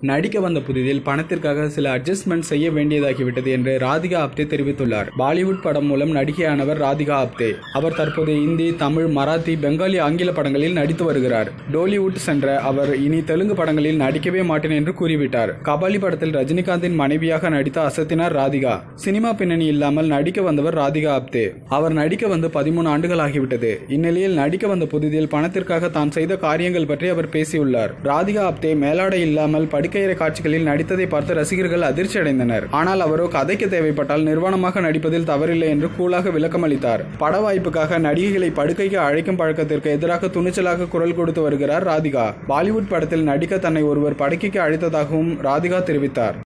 நடிக்க வந்த புதிதில் பணத்திற்காக சில அட்ஜஸ்ட்மெண்ட் செய்ய வேண்டியதாகிவிட்டது என்று ராதிகா ஆப்தே தெரிவித்துள்ளார் பாலிவுட் படம் மூலம் நடிகையானவர் ராதிகா ஆப்தே அவர் தற்போது இந்தி தமிழ் மராத்தி பெங்காலி ஆங்கில படங்களில் நடித்து வருகிறார் டோலிவுட் சென்ற அவர் இனி தெலுங்கு படங்களில் நடிக்கவே மாட்டேன் என்று கூறிவிட்டார் கபாலி படத்தில் ரஜினிகாந்தின் மனைவியாக நடித்த அசத்தினார் ராதிகா சினிமா பின்னணி இல்லாமல் நடிக்க வந்தவர் ராதிகா ஆப்தே அவர் நடிக்க வந்து பதிமூணு ஆண்டுகள் ஆகிவிட்டது இந்நிலையில் நடிக்க வந்த புதிதில் பணத்திற்காக தான் செய்த காரியங்கள் பற்றி அவர் பேசியுள்ளார் ராதிகா ஆப்தே மேலாடை இல்லாமல் படுக்கையறை காட்சிகளில் நடித்ததை பார்த்து ரசிகர்கள் அதிர்ச்சி அடைந்தனர் ஆனால் அவரோ கதைக்கு தேவைப்பட்டால் நிர்வாணமாக நடிப்பதில் தவறில்லை என்று கூலாக விளக்கமளித்தார் பட வாய்ப்புக்காக நடிகைகளை படுக்கைக்கு அழைக்கும் பழக்கத்திற்கு எதிராக துணிச்சலாக குரல் கொடுத்து வருகிறார் ராதிகா பாலிவுட் படத்தில் நடிக்க தன்னை ஒருவர் படுக்கைக்கு அழைத்ததாகவும் ராதிகா தெரிவித்தார்